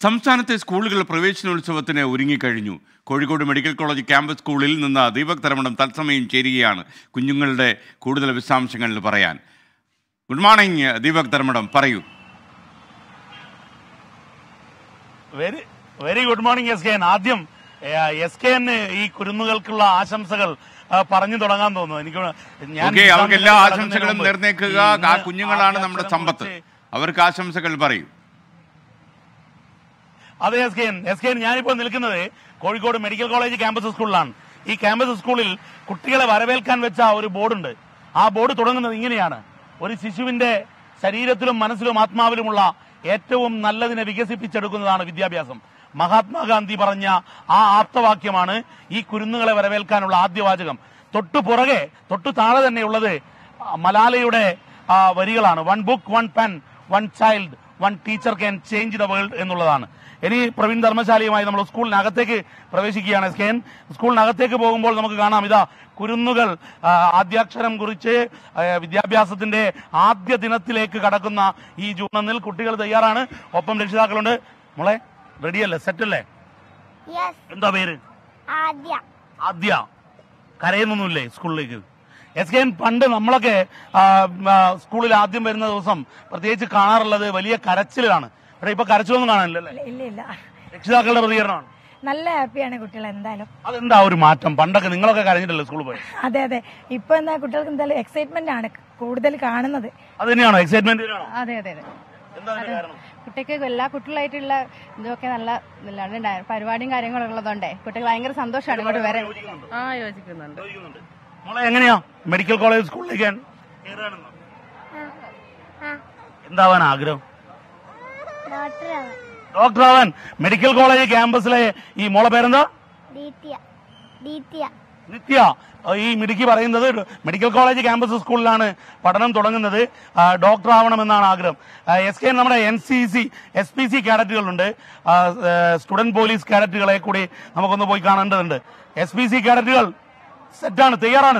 സംസ്ഥാനത്തെ സ്കൂളുകൾ പ്രവേശനോത്സവത്തിന് ഒരുങ്ങിക്കഴിഞ്ഞു കോഴിക്കോട് മെഡിക്കൽ കോളേജ് ക്യാമ്പസ് സ്കൂളിൽ നിന്ന് ദീപക് തരമണം തത്സമയം ചേരുകയാണ് കുഞ്ഞുങ്ങളുടെ കൂടുതൽ വിശദാംശങ്ങളിൽ പറയാൻ ഗുഡ് മോർണിംഗ് ദീപക് തരമണം പറയൂ very very good morning S K N ആദ്യം എസ് കെ എൻ ഈ കുരുന്നുകൾക്കുള്ള ആശംസകൾ ആ, പറഞ്ഞു തുടങ്ങാൻ തോന്നുന്നു എനിക്ക് ഓക്കെ അവർക്ക് എല്ലാ നിഗമനത്തിൽ ആശംസകളും കടക്കുന്നതിന് നേർന്നേക്കുക മുമ്പ് ആ ഇന്ന് കുഞ്ഞുങ്ങളാണ് നമ്മുടെ ആദ്യാക്ഷരം സമ്പത്ത് കുറിച്ച് അവർക്ക് ആശംസകൾ പറയൂ അതെ S K N S K N ഞാനിപ്പോൾ നിൽക്കുന്നത് കോഴിക്കോട് മെഡിക്കൽ കോളേജ് ക്യാമ്പസ് സ്കൂളിലാണ് ഈ ക്യാമ്പസ് സ്കൂളിൽ കുട്ടികളെ വരവേൽക്കാൻ വെച്ച ഒരു ബോർഡുണ്ട് ആ ബോർഡ് തുടങ്ങുന്നത് ഇങ്ങനെയാണ് ഒരു ശിശുവിന്റെ ശരീരത്തിലും മനസ്സിലും ആത്മാവിലുമുള്ള ഏറ്റവും നല്ലതിനെ വികസിപ്പിച്ചെടുക്കുന്നതാണ് വിദ്യാഭ്യാസം മഹാത്മാഗാന്ധി പറഞ്ഞ ആ ആപ്തവാക്യമാണ് ഈ കുരുന്നുകളെ വരവേൽക്കാനുള്ള ആദ്യ വാചകം തൊട്ടു പുറകെ തൊട്ടു താഴെ തന്നെയുള്ളത് മലാലയുടെ ആ, വരികളാണ് one book one pen one child one teacher can change the world എന്നുള്ളതാണ് ഇനി പ്രവീൺ ധർമ്മശാലയുമായി നമ്മൾ സ്കൂളിനകത്തേക്ക് പ്രവേശിക്കുകയാണ് എസ് കെ എൻ സ്കൂളിനകത്തേക്ക് പോകുമ്പോൾ നമുക്ക് കാണാം ഇതാ കുരുന്നുകൾ ആ, ആദ്യാക്ഷരം കുറിച്ച് ആ, വിദ്യാഭ്യാസത്തിന്റെ ആദ്യ ദിനത്തിലേക്ക് കടക്കുന്ന ഈ ജൂണിൽ കുട്ടികൾ തയ്യാറാണ് ഒപ്പം രക്ഷിതാക്കളുണ്ട് മോളെ റെഡിയല്ലേ സെറ്റല്ലേ യെസ് എന്താ പേര് ആദ്യ ആദ്യ കരയുന്നൊന്നുമില്ലേ സ്കൂളിലേക്ക് എസ് കെ എൻ പണ്ട് നമ്മളൊക്കെ ആ, ആ, സ്കൂളിൽ ആദ്യം വരുന്ന ദിവസം പ്രത്യേകിച്ച് കാണാറുള്ളത് വലിയ കരച്ചിലാണ് പക്ഷേ ഇപ്പൊ കരച്ചിലൊന്നും കാണാനില്ലല്ലേ ഇല്ല ഇല്ല രക്ഷിതാക്കളുടെ പ്രതികരണമാണ് നല്ല ഹാപ്പിയാണ് കുട്ടികൾ എന്തായാലും അതെന്താ ഒരു മാറ്റം പണ്ടൊക്കെ നിങ്ങളൊക്കെ കരഞ്ഞിട്ടല്ലേ സ്കൂളിൽ പോയി അതെ അതെ ഇപ്പൊ എന്താ കുട്ടികൾക്ക് എന്തായാലും എക്സൈറ്റ്മെന്റ് ആണ് കൂടുതൽ കാണുന്നത് അത് തന്നെയാണോ എക്സൈറ്റ്മെന്റ് അതെ അതെ അതെ എന്താ അതിന്റെ കാരണം കുട്ടിക്ക് എല്ലാ കുട്ടികളായിട്ടുള്ള ഇതൊക്കെ നല്ല ഇതാണ് ഉണ്ടായ- പരിപാടിയും കാര്യങ്ങളും ഉള്ളതുകൊണ്ടേ കുട്ടിക്ക് ഭയങ്കര സന്തോഷമാണ് ഇങ്ങോട്ട് വരാൻ ആ യോജിക്കുന്നുണ്ട് ചോദിക്കുന്നുണ്ട്. മോളെ എങ്ങനെയാ മെഡിക്കൽ കോളേജ് സ്കൂളിലേക്ക് കയറുകയാണെന്നോ? എന്താവാൻ ആഗ്രഹം ഡോക്ടർ ഡോക്ടർ ആവാൻ മെഡിക്കൽ കോളേജ് ക്യാമ്പസിലെ ഈ മോളെ പേരെന്താ ദീത്യ ദീത്യ നിത്യ ഈ മിടുക്കി പറയുന്നത് മെഡിക്കൽ കോളേജ് ക്യാമ്പസ് സ്കൂളിലാണ് പഠനം തുടങ്ങുന്നത് ആ, ഡോക്ടർ ആവണമെന്നാണ് ആഗ്രഹം എസ് കെ നമ്മുടെ N C C S P C കാഡറ്റുകളുണ്ട് സ്റ്റുഡന്റ് പോലീസ് കാഡറ്റുകളെ കൂടി നമുക്കൊന്ന് പോയി കാണേണ്ടതുണ്ട് എസ് പി സി കാഡറ്റുകൾ സെറ്റാണ് തയ്യാറാണ്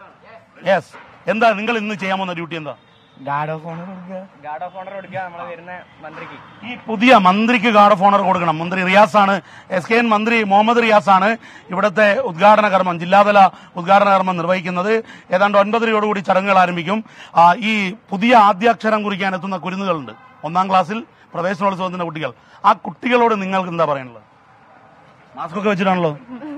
യെസ് എന്താ നിങ്ങൾ ഇന്ന് ചെയ്യാൻ പോകുന്ന ഡ്യൂട്ടി എന്താ ഗാർഡ് ഓഫ് ഓണർ കൊടുക്കുക ഗാർഡ് ഓഫ് ഓണർ കൊടുക്കുക നമ്മളെ വരുന്ന മന്ത്രിക്ക് ഈ പുതിയ മന്ത്രിക്ക് ഗാർഡ് ഓഫ് ഓണർ കൊടുക്കണം മന്ത്രി റിയാസ് ആണ് എസ് കെ എൻ മന്ത്രി മുഹമ്മദ് റിയാസ് ആണ് ഇവിടുത്തെ ഉദ്ഘാടന കർമ്മം ജില്ലാതല ഉദ്ഘാടന കർമ്മം നിർവഹിക്കുന്നത് ഏതാണ്ട് ഒൻപതരയോടുകൂടി ചടങ്ങുകൾ ആരംഭിക്കും ആ, ഈ പുതിയ ആദ്യാക്ഷരം കുറിക്കാൻ എത്തുന്ന കുരുന്നുകളുണ്ട് ഒന്നാം ക്ലാസ്സിൽ പ്രവേശനോത്സവത്തിന്റെ കുട്ടികൾ ആ കുട്ടികളോട് നിങ്ങൾക്ക് എന്താ പറയാനുള്ളത് മാസ്ക് ഒക്കെ വെച്ചിട്ടാണല്ലോ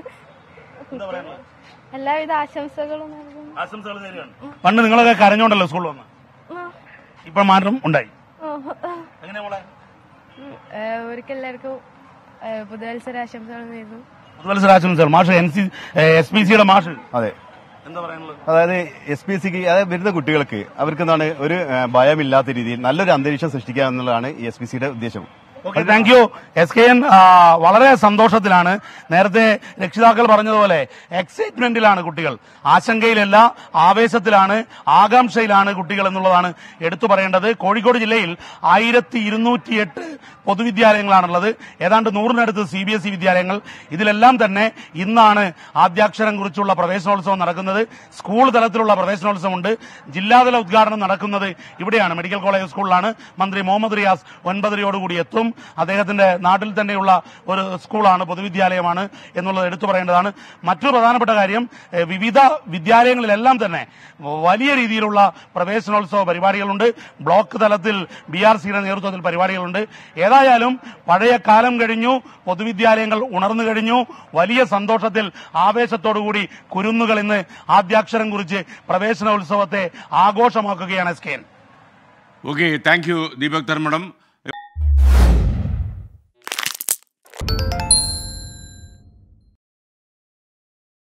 എന്താ പറയാനുള്ളത് എല്ലാവിധ ആശംസകളും നൽകുന്നു ആശംസകൾ നേരുകയാണ് പണ്ട് നിങ്ങളൊക്കെ കരഞ്ഞോണ്ടല്ലോ സ്കൂളിൽ വന്ന് ഇപ്പൊ മാറ്റം ഉണ്ടായി എങ്ങനെയാ മോളെ ഒരിക്കലെല്ലാവർക്കും പുതുവത്സര ആശംസകൾ നേരുന്നു പുതുവത്സരാശംസകൾ മാഷ് എൻ സി എസ് പി സിയുടെ മാഷ് അതെ എന്താ പറയാനുള്ളത് അതായത് എസ് പി സിക്ക് അതായത് വരുന്ന കുട്ടികൾക്ക് അവർക്ക് എന്താണ് ഒരു ഏഹ്, ഭയമില്ലാത്ത രീതിയിൽ നല്ലൊരു അന്തരീക്ഷം സൃഷ്ടിക്കുക എന്നുള്ളതാണ് ഈ എസ് പി സിയുടെ ഉദ്ദേശം okay thank you S K N വളരെ സന്തോഷത്തിലാണ് നേരത്തെ രക്ഷിതാക്കൾ പറഞ്ഞതുപോലെ എക്സൈറ്റ്മെന്റിലാണ് കുട്ടികൾ ആശങ്കയിലല്ല ആവേശത്തിലാണ് ആകാംക്ഷയിലാണ് കുട്ടികൾ എന്നുള്ളതാണ് എടുത്തു പറയേണ്ടത് കോഴിക്കോട് ജില്ലയിൽ ആയിരത്തി ഇരുന്നൂറ്റിയെട്ട് പൊതുവിദ്യാലയങ്ങളാണുള്ളത് ഏതാണ്ട് നൂറിനടുത്ത് സി ബി എസ് ഇ വിദ്യാലയങ്ങൾ ഇതിലെല്ലാം തന്നെ ഇന്നാണ് ആദ്യാക്ഷരം കുറിച്ചുള്ള പ്രവേശനോത്സവം നടക്കുന്നത് സ്കൂൾ തലത്തിലുള്ള പ്രവേശനോത്സവമുണ്ട് ജില്ലാതല ഉദ്ഘാടനം നടക്കുന്നത് ഇവിടെയാണ് മെഡിക്കൽ കോളേജ് സ്കൂളിലാണ് മന്ത്രി മുഹമ്മദ് റിയാസ് ഒൻപതരയോടുകൂടി എത്തും അദ്ദേഹത്തിന്റെ നാട്ടിൽ തന്നെയുള്ള ഒരു സ്കൂളാണ് പൊതുവിദ്യാലയമാണ് എന്നുള്ളത് എടുത്തു പറയേണ്ടതാണ് മറ്റൊരു പ്രധാനപ്പെട്ട കാര്യം ഏഹ്, വിവിധ വിദ്യാലയങ്ങളിലെല്ലാം തന്നെ വലിയ രീതിയിലുള്ള പ്രവേശനോത്സവ പരിപാടികളുണ്ട് ബ്ലോക്ക് തലത്തിൽ ബി ആർ സിയുടെ നേതൃത്വത്തിൽ പരിപാടികളുണ്ട് ഏതായാലും പഴയ കാലം കഴിഞ്ഞു പൊതുവിദ്യാലയങ്ങൾ ഉണർന്നു കഴിഞ്ഞു വലിയ സന്തോഷത്തിൽ ആവേശത്തോടുകൂടി കുരുന്നുകൾ ഇന്ന് ആദ്യാക്ഷരം കുറിച്ച് പ്രവേശനോത്സവത്തെ ആഘോഷമാക്കുകയാണ് S K N okay thank you Deepak Dharmadam